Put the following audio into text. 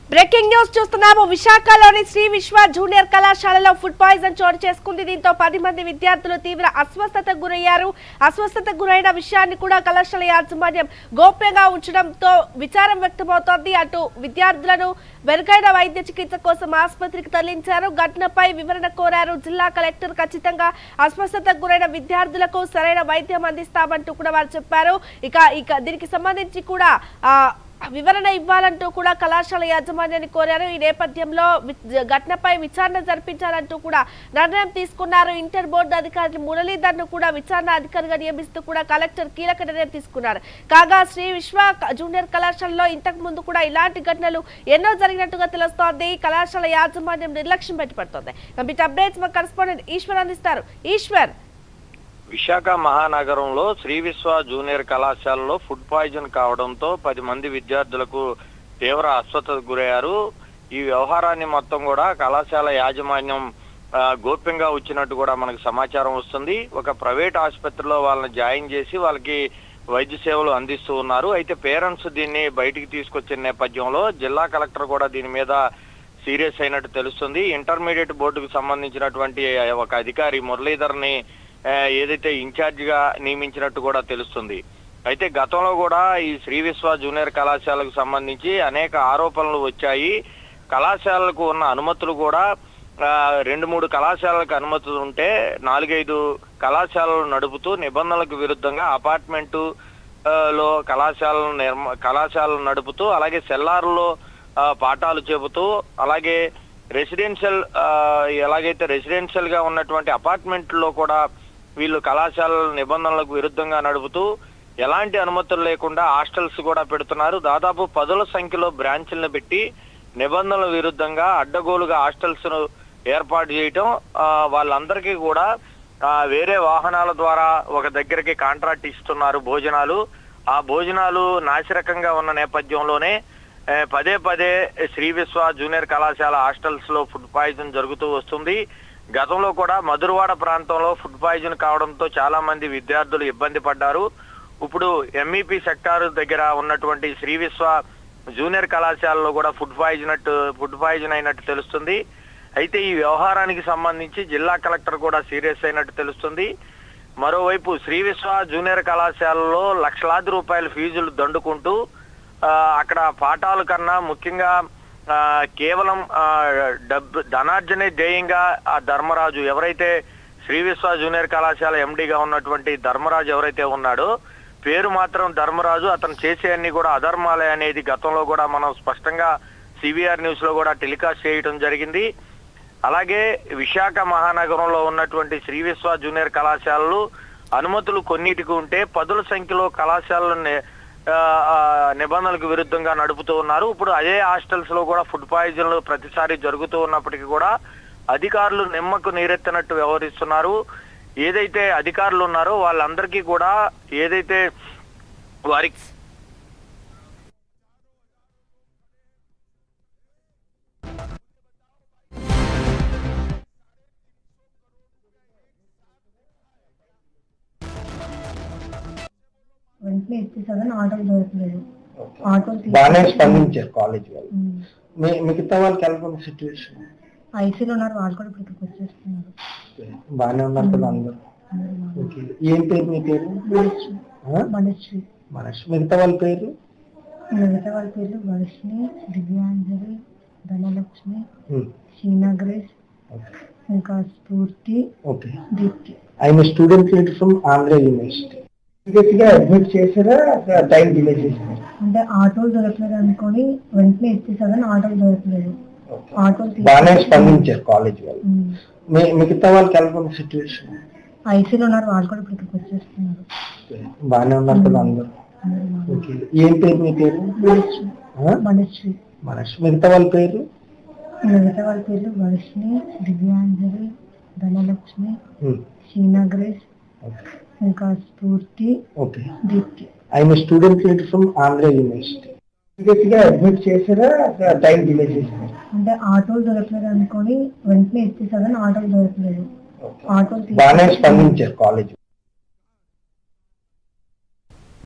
Breaking news చూస్తున్నాము విశాఖలోని శ్రీ విశ్వ జూనియర్ కళాశాలలో ఫుడ్ పాయిజన్ చోటు చేసుకుంది దీంతో పది మంది విద్యార్థులు తీవ్ర అస్వస్థతకు గురయ్యారు అస్వస్థతకు గురైన విషయాన్ని కూడా కళాశాల యాజమాన్యం గోప్యంగా ఉంచడంతో విచారం వ్యక్తమవుతోంది అటు విద్యార్థులను మెరుగైన వైద్య చికిత్స కోసం ఆసుపత్రికి తరలించారు ఘటనపై వివరణ కోరారు జిల్లా కలెక్టర్ ఖచ్చితంగా అస్వస్థతకు గురైన విద్యార్థులకు సరైన వైద్యం అందిస్తామంటూ కూడా వారు చెప్పారు ఇక ఇక దీనికి సంబంధించి కూడా ఆ వివరణ ఇవ్వాలంటూ కూడా కళాశాల యాజమాన్యాన్ని కోరారు ఈ నేపథ్యంలో వి- ఘటనపై విచారణ జరిపించాలంటూ కూడా నిర్ణయం తీసుకున్నారు ఇంటర్ బోర్డు అధికారి మురళీధర్ ను కూడా విచారణ అధికారిగా నియమిస్తూ కూడా కలెక్టర్ కీలక నిర్ణయం తీసుకున్నారు కాగా శ్రీ విశ్వ క- జూనియర్ కళాశాలలో ఇంతకు ముందు కూడా ఇలాంటి ఘటనలు ఎన్నో జరిగినట్టుగా తెలుస్తోంది కళాశాల యాజమాన్యం నిర్లక్ష్యం పెట్టబడుతోంది కంప్లీట్ అప్డేట్స్ మా కరెస్పాండెంట్ ఈశ్వర్ అందిస్తారు ఈశ్వర్ విశాఖ మహానగరంలో శ్రీ విశ్వ జూనియర్ కళాశాలలో ఫుడ్ పాయిజన్ కావడంతో పది మంది విద్యార్థులకు తీవ్ర అస్వస్థతకు గురయ్యారు ఈ వ్యవహారాన్ని మొత్తం కూడా కళాశాల యాజమాన్యం ఆ, గోప్యంగా వచ్చినట్టు కూడా మనకు సమాచారం వస్తుంది ఒక ప్రైవేట్ ఆసుపత్రిలో వాళ్ళని జాయిన్ చేసి వాళ్ళకి వైద్య సేవలు అందిస్తూ ఉన్నారు అయితే పేరెంట్స్ దీన్ని బయటికి తీసుకొచ్చిన నేపథ్యంలో జిల్లా కలెక్టర్ కూడా దీని మీద సీరియస్ అయినట్టు తెలుస్తుంది ఇంటర్మీడియట్ బోర్డుకు సంబంధించినటువంటి ఒక అధికారి మురళీధర్ని ఆ, ఏదైతే ఇన్ఛార్జ్ గా నియమించినట్టు కూడా తెలుస్తుంది అయితే గతంలో కూడా ఈ శ్రీ విశ్వ జూనియర్ కళాశాలకు సంబంధించి అనేక ఆరోపణలు వచ్చాయి కళాశాలకు ఉన్న అనుమతులు కూడా ఆ, రెండు మూడు కళాశాలలకు అనుమతులు ఉంటే నాలుగైదు కళాశాలలు నడుపుతూ నిబంధనలకు విరుద్ధంగా అపార్ట్మెంటు ఆ, లో కళాశాలను నిర్మ కళాశాలను నడుపుతూ అలాగే సెల్లార్లో ఆ, పాఠాలు చెబుతూ అలాగే రెసిడెన్షియల్ ఆ, ఎలాగైతే రెసిడెన్షియల్ గా ఉన్నటువంటి అపార్ట్మెంట్లో కూడా వీళ్ళు కళాశాల నిబంధనలకు విరుద్ధంగా నడుపుతూ ఎలాంటి అనుమతులు లేకుండా హాస్టల్స్ కూడా పెడుతున్నారు దాదాపు పదుల సంఖ్యలో బ్రాంచ్లను పెట్టి నిబంధనల విరుద్ధంగా అడ్డగోలుగా హాస్టల్స్ ను ఏర్పాటు చేయటం ఆ, వాళ్ళందరికీ కూడా ఆ, వేరే వాహనాల ద్వారా ఒక దగ్గరికి కాంట్రాక్ట్ ఇస్తున్నారు భోజనాలు ఆ భోజనాలు నాసిరకంగా ఉన్న నేపథ్యంలోనే ఏ, పదే పదే శ్రీ విశ్వ జూనియర్ కళాశాల హాస్టల్స్ లో ఫుడ్ పాయిజన్ జరుగుతూ వస్తుంది గతంలో కూడా మధురవాడ ప్రాంతంలో ఫుడ్ పాయిజన్ కావడంతో చాలా మంది విద్యార్థులు ఇబ్బంది పడ్డారు ఇప్పుడు ఎంఈపీ సెక్టార్ దగ్గర ఉన్నటువంటి శ్రీ విశ్వ జూనియర్ కళాశాలలో కూడా ఫుడ్ పాయిజన్ ఫుడ్ పాయిజన్ అయినట్టు తెలుస్తుంది అయితే ఈ వ్యవహారానికి సంబంధించి జిల్లా కలెక్టర్ కూడా సీరియస్ అయినట్టు తెలుస్తుంది మరోవైపు శ్రీ విశ్వ జూనియర్ కళాశాలలో లక్షలాది రూపాయల ఫీజులు దండుకుంటూ ఆ, అక్కడ పాఠాల కన్నా ముఖ్యంగా ఆ, కేవలం ఆ, డబ్బు ధనార్జనే ధ్యేయంగా ఆ ధర్మరాజు ఎవరైతే శ్రీ విశ్వ జూనియర్ కళాశాల ఎండిగా ఉన్నటువంటి ధర్మరాజు ఎవరైతే ఉన్నాడో పేరు మాత్రం ధర్మరాజు అతను చేసే అన్ని కూడా అధర్మాలే అనేది గతంలో కూడా మనం స్పష్టంగా సివిఆర్ న్యూస్ లో కూడా టెలికాస్ట్ చేయడం జరిగింది అలాగే విశాఖ మహానగరంలో ఉన్నటువంటి శ్రీ విశ్వ జూనియర్ కళాశాలలు అనుమతులు కొన్నిటికి ఉంటే పదుల సంఖ్యలో కళాశాలలు ని- ఆ, ఆ, నిబంధనలకు విరుద్ధంగా నడుపుతూ ఉన్నారు ఇప్పుడు అదే హాస్టల్స్ లో కూడా ఫుడ్ పాయిజన్లు ప్రతిసారి జరుగుతూ ఉన్నప్పటికీ కూడా అధికారులు నిమ్మకు నీరెత్తినట్టు వ్యవహరిస్తున్నారు ఏదైతే అధికారులు ఉన్నారో వాళ్ళందరికీ కూడా ఏదైతే వారికి వెంటనే ఇచ్చేసాదని ఆటోలు దొరకలేదు ఆటోలు తీ- బాగానే స్పందించారు కాలేజ్ వాళ్ళు ఉమ్. మీ- మిగతా వాళ్ళకి ఎలా ఉంది సిచ్యువేషన్ ఐసీలో ఉన్నారు వాళ్ళు కూడా ఇప్పుడు ఇక్కడికి వచ్చేస్తున్నారు బాగానే ఉన్నారు కదా అందరూ అందరూ బాగున్నారు. ఓకే ఏం పేరు మీ పేరు మనశ్రీ ఆ? మనశ్రీ మనష్ మిగతా వాళ్ళ పేరు మిగతా వాళ్ళ పేర్లు వర్షిని దివ్యాంజలి ధనలక్ష్మి ఉమ్, షీనా గ్రేస్ ఓకే. ఇంకా స్ఫూర్తి ఓకే దీప్తి ఆయన student leader from Andhra university గా అడ్మిట్ చేశారా టైం డిలే చేశారా అంటే ఆటోలు దొరకలేదు అనుకొని వెంటనే ఇచ్చేసాదని ఆటోలు దొరకలేదు ఆటోలు తీ- బాగానే స్పందించారు కాలేజ్ వాళ్ళు ఉమ్. మీ- మిగతా వాళ్ళకి ఎలా ఉంది సిచ్యువేషన్ ఐసీలో ఉన్నారు వాళ్ళు కూడా ఇప్పుడు ఇక్కడికి వచ్చేస్తున్నారు బాగానే ఉన్నారు కదా అందరూ అందరూ బాగున్నారు. ఓకే ఏం పేరు మీ పేరు మనశ్రీ ఆ? మనశ్రీ మనష్ మిగతా వాళ్ళ పేరు మిగతా వాళ్ళ పేర్లు వర్షిని దివ్యాంజలి ధనలక్ష్మి ఉమ్, షీనా గ్రేస్ ఓకే. ఇంకా స్ఫూర్తి ఓకే దీప్తి ఆయన student leader from Andhra university గా అడ్మిట్ చేశారా టైం డిలే చేశారా అంటే ఆటోలు దొరకలేదు అనుకొని వెంటనే ఇచ్చేసాదని ఆటోలు దొరకలేదు ఆటోలు తీ- బాగానే స్పందించారు కాలేజ్